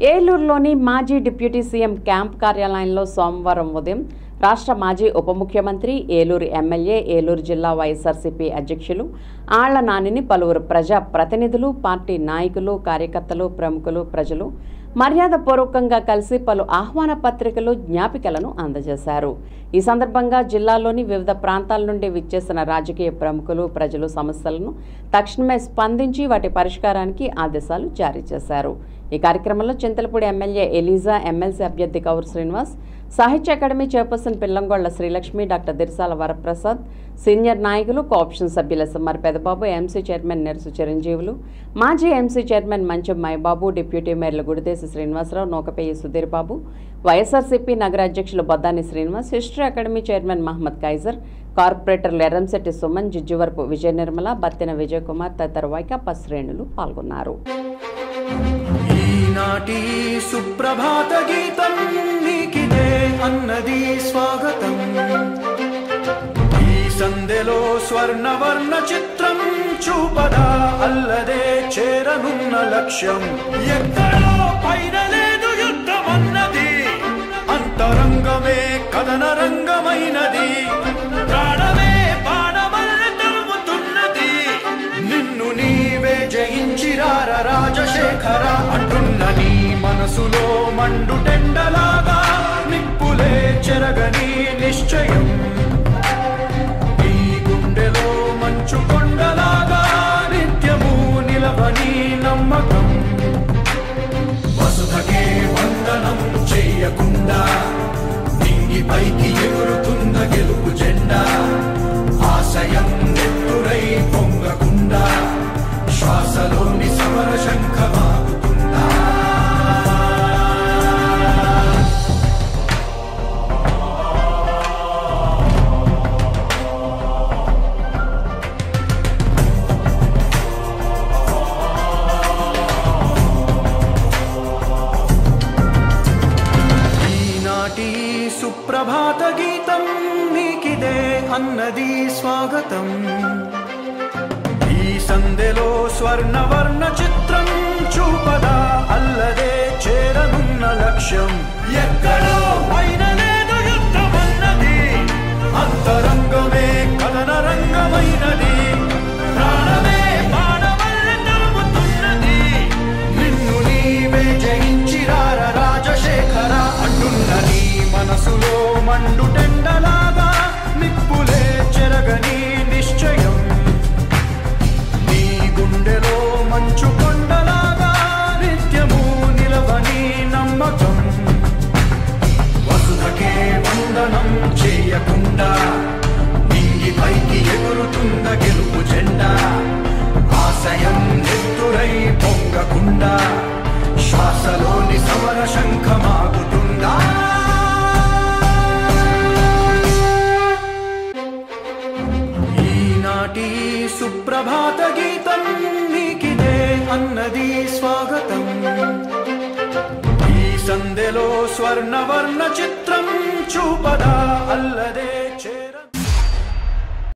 ఏలూరులోని మాజీ deputy CM camp కార్యాలయంలో సోమవారం ఉదయం రాష్ట్ర మాజీ ఉప ముఖ్యమంత్రి ఏలూరు ఎమ్మెల్యే ఏలూరు జిల్లా వైఎస్ఆర్సీపీ అధ్యక్షులు ఆళ్ల నానిని పలువురు ప్రజా ప్రతినిధులు పార్టీ నాయకులు కార్యకర్తలు ప్రముఖులు ప్రజలు మర్యాదపూర్వకంగా కలిసి పలు ఆహ్వాన పత్రికలు జ్ఞాపికలను అందజేశారు ఈ సందర్భంగా జిల్లాలోని వివిధ ప్రాంతాల నుండి విచ్చేసిన రాజకీయ ప్రముఖులు ప్రజలు సమస్యలను తక్షణమే స్పందించి వాటి పరిష్కారానికి ఆదేశాలు జారీ చేశారు ఈ కార్యక్రమంలో చింతలపూడి ఎమ్మెల్యే ఎలీజా ఎమ్మెల్సీ అభ్యర్థి Kauru Srinivas Sahitya academy chairperson Pillangolla Srilakshmi doctor Dirsala Varaprasad senior నాయకులు కోఆప్షన్ సభ్యుల SMR Pedababu MC chairman Nerasu Chiranjeevulu మాజీ MC chairman Mancham Maibabu deputy మేయర్లు గుడిదేశి శ్రీనివాసరావు నూకపేయి సుధీర్ బాబు వైఎస్ఆర్సీపీ నగర అధ్యక్షులు Boddani Srinivas history academy chairman Mohammed Kaiser కార్పొరేటర్లు ఎర్రంశెట్టి సుమన్ జిజ్జువరపు విజయ నిర్మల బత్తిన విజయ్ కుమార్ తదితర వైకాపా శ్రేణులు పాల్గొన్నారు ఈనాటి సుప్రభాత గీతం నీకిదే అన్నది స్వాగతం ఈ సందెలో స్వర్ణవర్ణ చిత్రం చూపదా అల్లదే చేరనున్న లక్ష్యం ఎక్కడో పైన లేదు యుద్ధమన్నది అంతరంగమే కథన రంగమైనది ప్రాణమే బాణమల్ల తరుముతున్నది నిన్ను నీవే జయించిరార రాజశేఖర అంటున్న నీ మనసులో మండుటెండలాగా నిప్పులే చెరగని నిశ్చయం నీ గుండెలో మంచు కొండలాగా నిత్యము నిలవని నమ్మకం వసుధకే వందనం చేయకుండా నింగి పైకి ఎగురుతున్న గెలుపు జెండా ఆశయం నెత్తురై పొంగకుండా శ్వాసలోని సమర శంఖమాగుతుందా ఈనాటి సుప్రభాత గీతం నీకిదే అన్నది స్వాగతం ఈ సందెలో స్వర్ణవర్ణ చిత్రం చూపదా అల్లదే చేరనున్న లక్ష్యం ఎక్కడో పైన లేదు యుద్ధమన్నది అంతరంగమే కథన రంగమైనది ప్రాణమే బాణమల్లె తరుముతున్నది నిన్ను నీవే జయించిరార రాజశేఖర అంటున్న నీ మనసులో మండుటెండలాగా నిప్పులే చెరగని నిశ్చయం నీ గుండెలో మంచు కొండలాగా నిత్యము నిలవని నమ్మకం వసుధకే వందనం చేయకుండా నింగి పైకి ఎగురుతున్న గెలుపు జెండా ఆశయం నెత్తురై పొంగకుండా శ్వాసలోని సమర శంఖమాగుతుందా ఈనాటి సుప్రభాత గీతం నీకిదే అన్నది స్వాగతం ఈ సందెలో స్వర్ణవర్ణ చిత్రం చూపదా అల్లదే చే